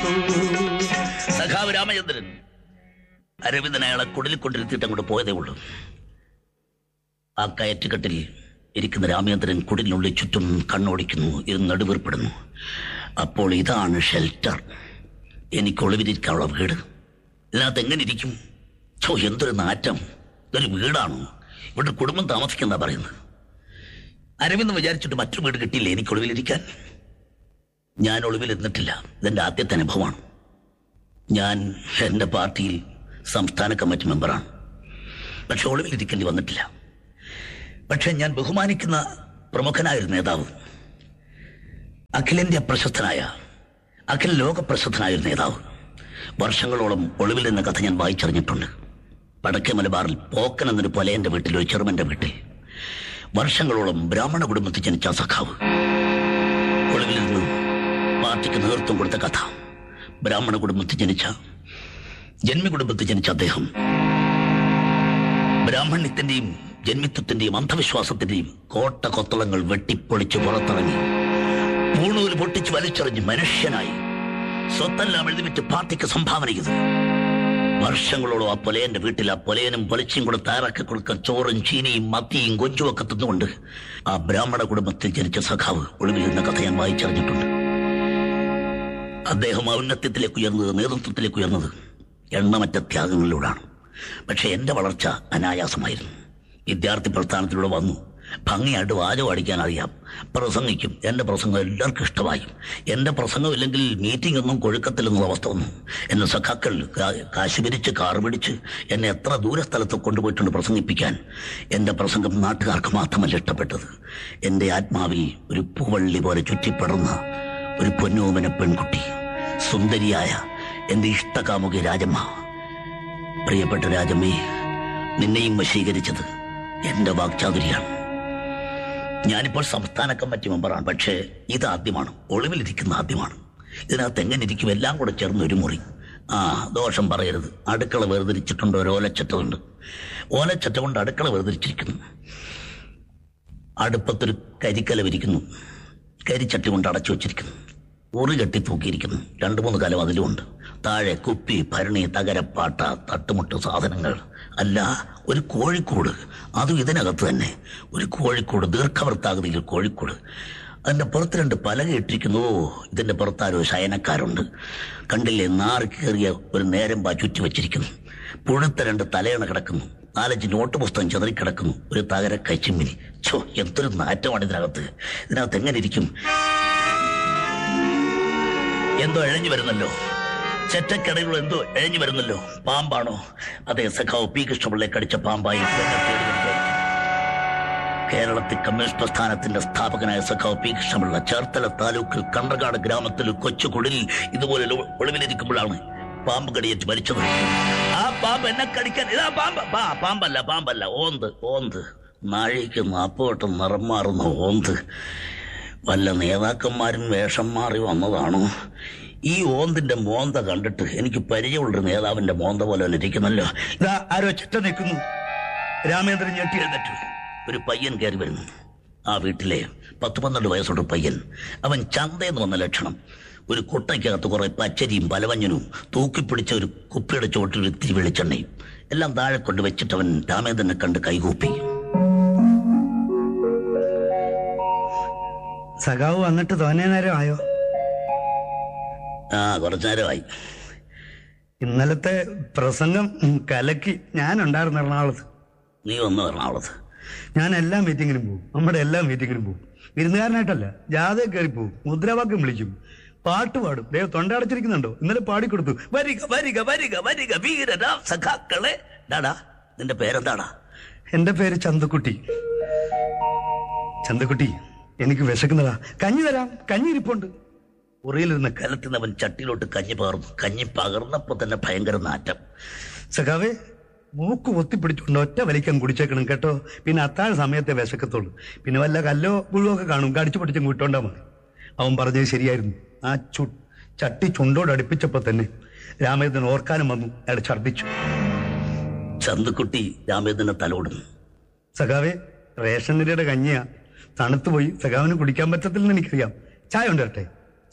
സഖാവ് രാമചന്ദ്രൻ അരവിന്ദൻ അയാളെ കുടലിൽ കൊണ്ടിരുത്തിയിട്ട് അങ്ങോട്ട് പോയതേ ഉള്ളൂ ആ കയറ്റുകെട്ടിൽ ഇരിക്കുന്ന രാമചന്ദ്രൻ കുടിലിനുള്ളിൽ ചുറ്റും കണ്ണോടിക്കുന്നു ഇരുന്ന് നെടുവീർപ്പെടുന്നു അപ്പോൾ ഇതാണ് ഷെൽട്ടർ എനിക്ക് ഒളിവിരിക്കാനുള്ള വീട് ഇതിനകത്ത് എങ്ങനെ ഇരിക്കും ചോ എന്തൊരു നാറ്റം ഇതൊരു വീടാണോ ഇവിടെ കുടുംബം താമസിക്കുന്ന പറയുന്നത് അരവിന്ദ് വിചാരിച്ചിട്ട് മറ്റൊരു വീട് കിട്ടിയില്ല എനിക്ക് ഒളിവിലിരിക്കാൻ ഞാൻ ഒളിവിൽ ഇരുന്നിട്ടില്ല ഇതെന്റെ ആദ്യത്തെ അനുഭവമാണ് ഞാൻ എന്റെ പാർട്ടിയിൽ സംസ്ഥാന കമ്മിറ്റി മെമ്പറാണ് പക്ഷെ ഒളിവിലിരിക്കേണ്ടി വന്നിട്ടില്ല പക്ഷെ ഞാൻ ബഹുമാനിക്കുന്ന പ്രമുഖനായ ഒരു നേതാവ് അഖിലേന്ത്യാ പ്രശസ്തനായ അഖില ലോക പ്രസിദ്ധനായ ഒരു നേതാവ് വർഷങ്ങളോളം ഒളിവിൽ നിന്ന കഥ ഞാൻ വായിച്ചറിഞ്ഞിട്ടുണ്ട് വടക്കേ മലബാറിൽ പോക്കൻ എന്നൊരു പൊലയന്റെ വീട്ടിൽ ഒരു ചെറുമന്റെ വീട്ടിൽ വർഷങ്ങളോളം ബ്രാഹ്മണ കുടുംബത്തിൽ ജനിച്ച ആ സഖാവ് ഒളിവിൽ നിന്ന് പാർട്ടിക്ക് നേതൃത്വം കൊടുത്ത കഥ ബ്രാഹ്മണ കുടുംബത്തിൽ ജനിച്ച ജന്മി കുടുംബത്തിൽ ജനിച്ച അദ്ദേഹം ബ്രാഹ്മണ്യത്തിന്റെയും ജന്മിത്വത്തിന്റെയും അന്ധവിശ്വാസത്തിന്റെയും കോട്ട കൊത്തളങ്ങൾ വെട്ടിപ്പൊളിച്ച് പുറത്തിറങ്ങി പൂണൂര് പൊട്ടിച്ച് വലിച്ചെറിഞ്ഞ് മനുഷ്യനായി സ്വത്തെല്ലാം എഴുതിവിറ്റ് പാർട്ടിക്ക് സംഭാവന ചെയ്തു വർഷങ്ങളോളം ആ പൊലയന്റെ വീട്ടിൽ ആ പൊലയനും പൊലിച്ചും കൂടെ തയ്യാറാക്കി കൊടുക്കാൻ ചോറും ചീനിയും മത്തിയും കൊഞ്ചും ഒക്കെ തിന്നുകൊണ്ട് ആ ബ്രാഹ്മണ കുടുംബത്തിൽ ജനിച്ച സഖാവ് ഒളിവിൽ എന്ന കഥ ഞാൻ വായിച്ചറിഞ്ഞിട്ടുണ്ട് അദ്ദേഹം ഔന്നത്യത്തിലേക്ക് ഉയർന്നത് നേതൃത്വത്തിലേക്ക് ഉയർന്നത് എണ്ണമറ്റ ത്യാഗങ്ങളിലൂടെയാണ് പക്ഷെ എന്റെ വളർച്ച അനായാസമായിരുന്നു വിദ്യാർത്ഥി പ്രസ്ഥാനത്തിലൂടെ വന്നു ഭംഗിയായിട്ട് വാചകം അടിക്കാൻ അറിയാം പ്രസംഗിക്കും എന്റെ പ്രസംഗം എല്ലാവർക്കും ഇഷ്ടമായി എന്റെ പ്രസംഗം ഇല്ലെങ്കിൽ മീറ്റിംഗ് ഒന്നും കൊഴുക്കത്തില്ലെന്നുള്ള അവസ്ഥ വന്നു എന്നെ സഖാക്കൾ കാ- കാശ് പിരിച്ച് കാർ പിടിച്ച് എന്നെ എത്ര ദൂര സ്ഥലത്ത് കൊണ്ടുപോയിട്ടുണ്ട് പ്രസംഗിപ്പിക്കാൻ എന്റെ പ്രസംഗം നാട്ടുകാർക്ക് മാത്രമല്ല ഇഷ്ടപ്പെട്ടത് എന്റെ ആത്മാവിൽ ഒരു പൂവള്ളി പോലെ ചുറ്റിപ്പടർന്ന ഒരു പൊന്നോമന പെൺകുട്ടി സുന്ദരിയായ എന്റെ ഇഷ്ടകാമുകി രാജമ്മ പ്രിയപ്പെട്ട രാജമ്മേ നിന്നെയും വശീകരിച്ചത് എന്റെ വാക്ചാതുരിയാണ് ഞാനിപ്പോൾ സംസ്ഥാന കമ്മിറ്റി മെമ്പറാണ് പക്ഷേ ഇത് ആദ്യമാണ് ഒളിവിലിരിക്കുന്ന ആദ്യമാണ് ഇതിനകത്ത് എങ്ങനെ ഇരിക്കും എല്ലാം കൂടെ ചേർന്ന് ഒരു മുറി ആ ദോഷം പറയരുത് അടുക്കള വേർതിരിച്ചിട്ടുണ്ട് ഒരു ഓലച്ചട്ടമുണ്ട് ഓലച്ചട്ട കൊണ്ട് അടുക്കള വേർതിരിച്ചിരിക്കുന്നു അടുപ്പത്തൊരു കരിക്കല വിരിക്കുന്നു കരിച്ചട്ടി കൊണ്ട് അടച്ചു വെച്ചിരിക്കുന്നു ഉറി കെട്ടി തൂക്കിയിരിക്കുന്നു രണ്ടു മൂന്ന് കാലം അതിലുമുണ്ട് താഴെ കുപ്പി ഭരണി തകരപ്പാട്ട തട്ടുമുട്ട് സാധനങ്ങൾ അല്ല ഒരു കോഴിക്കോട് അതും ഇതിനകത്ത് തന്നെ ഒരു കോഴിക്കോട് ദീർഘവൃത്താകൃതിയിൽ കോഴിക്കോട് അതിന്റെ പുറത്ത് രണ്ട് പലക ഇട്ടിരിക്കുന്നു ഓ ഇതിന്റെ പുറത്താരോ ശയനക്കാരുണ്ട് കണ്ടില്ലേ നാറി കയറിയ ഒരു നേരം പാ ചുറ്റി വെച്ചിരിക്കുന്നു പുഴുത്ത രണ്ട് തലയണ കിടക്കുന്നു നാലഞ്ച് നോട്ട് പുസ്തകം ചെതറിക്കിടക്കുന്നു ഒരു തകര കച്ചിമ്മിനി ഛോ എന്തൊരു നാറ്റമാണ് ഇതിനകത്ത് ഇതിനകത്ത് എങ്ങനെ ഇരിക്കും എന്തോ എഴഞ്ഞു വരുന്നല്ലോ ചെറ്റക്കടയിലുള്ള എന്തോ എഴഞ്ഞു വരുന്നല്ലോ പാമ്പാണോ അതെ സഖാവ് പി കൃഷ്ണപിള്ളയെ കടിച്ച പാമ്പായി എന്നെ തേടി വരികയായി. കേരളത്തിൽ കമ്മ്യൂണിസ്റ്റ് പ്രസ്ഥാനത്തിന്റെ സ്ഥാപകനായ സഖാവ് പി കൃഷ്ണപിള്ള ചേർത്തല താലൂക്കിൽ കണ്ടകാട് ഗ്രാമത്തിൽ കൊച്ചു കുടിലിൽ ഇതുപോലെ ഒളി- ഒളിവിലിരിക്കുമ്പോഴാണ് പാമ്പ് കടിയേറ്റ് മരിച്ചത് ആ പാമ്പ് എന്നെ കടിക്കാൻ ഇതാ പാമ്പ് പാ പാമ്പല്ല പാമ്പല്ല ഓന്ത് ഓന്ത് നാഴിക്ക് നാപ്പോട്ട് നിറം മാറുന്ന ഓന്ത് വല്ല നേതാക്കന്മാരും വേഷം മാറി വന്നതാണോ ഈ ഓന്തിന്റെ മോന്ത കണ്ടിട്ട് എനിക്ക് പരിചയമുള്ളൊരു നേതാവിന്റെ മോന്ത പോലെ തന്നെ ഇരിക്കുന്നല്ലോ ഇതാ ആരോ ചെറ്റ നിൽക്കുന്നു രാമേന്ദ്രൻ ഞെട്ടി എഴുന്നേറ്റു ഒരു പയ്യൻ കയറി വരുന്നു ആ വീട്ടിലെ പത്ത് പന്ത്രണ്ട് വയസ്സുള്ള ഒരു പയ്യൻ അവൻ ചന്തയെന്ന് വന്ന ലക്ഷണം ഒരു കുട്ടയ്ക്കകത്ത് കുറെ പച്ചരിയും പലവഞ്ഞനും തൂക്കിപ്പിടിച്ച ഒരു കുപ്പിയുടെ ചുവട്ടിൽ ഒരു ഇത്തിരി വെളിച്ചെണ്ണയും എല്ലാം താഴെ കൊണ്ട് വെച്ചിട്ട് അവൻ രാമേന്ദ്രനെ കണ്ട് കൈകൂപ്പി സഖാവ് വന്നിട്ട് തോന്നേ നേരം ആയോ ആ കുറച്ചു നേരമായി ഇന്നലത്തെ പ്രസംഗം ഉം, കലക്കി ഞാൻ ഉണ്ടായിരുന്നു എറണാകുളത്ത് നീ വന്നു എറണാകുളത്ത് ഞാൻ എല്ലാ മീറ്റിങ്ങിനും പോകും നമ്മുടെ എല്ലാ മീറ്റിങ്ങിനും പോകും വിരുന്നുകാരനായിട്ടല്ല ജാഥ കയറി പോകും മുദ്രാവാക്യം വിളിക്കും പാട്ട് പാടും ദൈവം തൊണ്ടടച്ചിരിക്കുന്നുണ്ടോ ഇന്നലെ പാടിക്കൊടുത്തു വരിക വരിക വരിക വരിക വീരരാ സഖാക്കളെ ഡാടാ നിന്റെ പേരെന്താടാ എന്റെ പേര് ചന്തക്കുട്ടി ചന്തക്കുട്ടി എനിക്ക് വിശക്കുന്നതാ കഞ്ഞി തരാം കഞ്ഞി ഇരിപ്പുണ്ട് ഉറിയിലിരുന്ന് കലത്തുന്നവൻ ചട്ടിയിലോട്ട് കഞ്ഞി പകർന്നു കഞ്ഞി പകർന്നപ്പോ തന്നെ ഭയങ്കര നാറ്റം സഖാവേ മൂക്ക് ഒത്തിപ്പിടിച്ചുകൊണ്ട് ഒറ്റ വലിക്കാൻ കുടിച്ചേക്കണം കേട്ടോ പിന്നെ അത്താഴ സമയത്തെ വിശക്കത്തുള്ളൂ പിന്നെ വല്ല കല്ലോ പുഴുവോ ഒക്കെ കാണും കടിച്ചു പൊട്ടിച്ചും കൂട്ടോണ്ടാ മതി അവൻ പറഞ്ഞത് ശരിയായിരുന്നു ആ ചു ചട്ടി ചുണ്ടോട് അടുപ്പിച്ചപ്പോ തന്നെ രാമേന്ദ്രൻ ഓർക്കാനും വന്നു അയാൾ ഛർദ്ദിച്ചു ചന്തുക്കുട്ടി രാമേന്ദ്രനെ തലോടുന്നു സഖാവേ റേഷൻ നിരയുടെ കഞ്ഞിയാ തണുത്തു പോയി സഖാവിന് കുടിക്കാൻ പറ്റത്തില്ലെന്ന് എനിക്കറിയാം ചായ ഉണ്ട് കേട്ടെ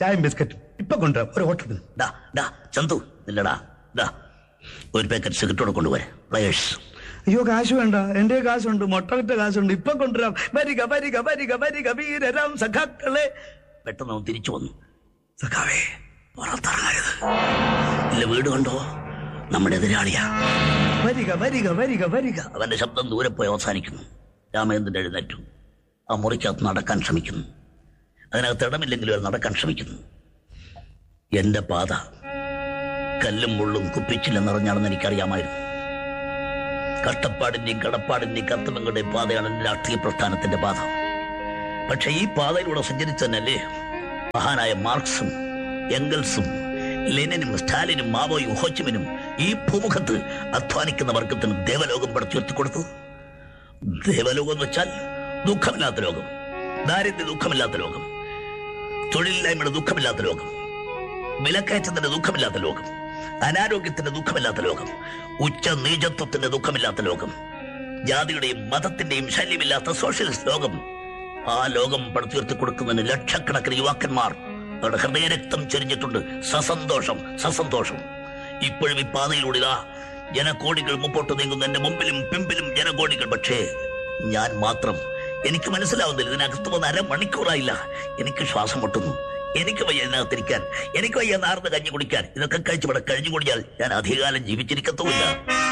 ചായയും ബിസ്ക്കറ്റും ഇപ്പൊ കൊണ്ടുവരാം ഒരു ഓട്ടത്തിന് ഡാ ഡാ ചന്തു ഇല്ലടാ ഡാ ഒരു പാക്കറ്റ് സിഗരറ്റോടെ കൊണ്ടുപോരെ പ്ലേയേഴ്സ് അയ്യോ കാശ് വേണ്ട എന്റെ കാശുണ്ട് മുട്ട വിറ്റ കാശുണ്ട് ഇപ്പൊ കൊണ്ടുവരാം വരിക വരിക വരിക വരിക വീരരാം സഖാക്കളെ പെട്ടെന്ന് അവൻ തിരിച്ചു വന്നു സഖാവേ പുറത്തിറങ്ങരുത് ഇല്ല വീട് കണ്ടോ നമ്മുടെ എതിരാളിയാ വരിക വരിക വരിക വരിക അവന്റെ ശബ്ദം ദൂരെ പോയി അവസാനിക്കുന്നു രാമചന്ദ്രൻ എഴുന്നേറ്റു ആ മുറിക്കകത്ത് നടക്കാൻ ശ്രമിക്കുന്നു അതിനകത്ത് ഇടമില്ലെങ്കിലും അവർ നടക്കാൻ ശ്രമിക്കുന്നു എന്റെ പാത കല്ലും മുള്ളും കുപ്പിച്ചില്ലെന്നറിഞ്ഞാണെന്ന് എനിക്കറിയാമായിരുന്നു കഷ്ടപ്പാടിന്റെയും കടപ്പാടിന്റെയും കർത്തവ്യങ്ങളുടെയും പാതയാണ് എന്റെ രാഷ്ട്രീയ പ്രസ്ഥാനത്തിന്റെ പാത പക്ഷെ ഈ പാതയിലൂടെ സഞ്ചരിച്ചതന്നല്ലേ മഹാനായ മാർക്സും എംഗൽസും ലെനിനും സ്റ്റാലിനും മാവോയും ഹോച്ചിമിനും ഈ ഭൂമുഖത്ത് അധ്വാനിക്കുന്ന വർഗത്തിന് ദേവലോകം പടുത്തുയർത്തി കൊടുത്തു ദേവലോകം എന്ന് വെച്ചാൽ ദുഃഖമില്ലാത്ത ലോകം ദാരിദ്ര്യ ദുഃഖമില്ലാത്ത ലോകം തൊഴിലില്ലായ്മയുടെ ദുഃഖമില്ലാത്ത ലോകം വിലക്കയറ്റത്തിന്റെ ദുഃഖമില്ലാത്ത ലോകം അനാരോഗ്യത്തിന്റെ ദുഃഖമില്ലാത്ത ലോകം ഉച്ച നീചത്വത്തിന്റെ ദുഃഖമില്ലാത്ത ലോകം ജാതിയുടെയും മതത്തിന്റെയും ശല്യമില്ലാത്ത സോഷ്യലിസ്റ്റ് ലോകം ആ ലോകം പടുത്തുയർത്തി കൊടുക്കുന്നതിന് ലക്ഷക്കണക്കിന് യുവാക്കന്മാർ അവരുടെ ഹൃദയരക്തം ചൊരിഞ്ഞിട്ടുണ്ട് സസന്തോഷം സസന്തോഷം ഇപ്പോഴും ഈ പാതയിലൂടെ ഇതാ ജനകോടികൾ മുമ്പോട്ട് നീങ്ങുന്നു എന്റെ മുമ്പിലും പിമ്പിലും ജനകോടികൾ പക്ഷേ ഞാൻ മാത്രം എനിക്ക് മനസ്സിലാവുന്നില്ല ഇതിനകത്ത് വന്ന് അരമണിക്കൂറായില്ല എനിക്ക് ശ്വാസം മുട്ടുന്നു എനിക്ക് വയ്യ ഇതിനകത്തിരിക്കാൻ എനിക്ക് വയ്യ നാർന്ന് കഞ്ഞി കുടിക്കാൻ ഇതൊക്കെ കഴിച്ച് ഇവിടെ കഴിഞ്ഞു കൂടിയാൽ ഞാൻ അധികകാലം ജീവിച്ചിരിക്കത്തുമില്ല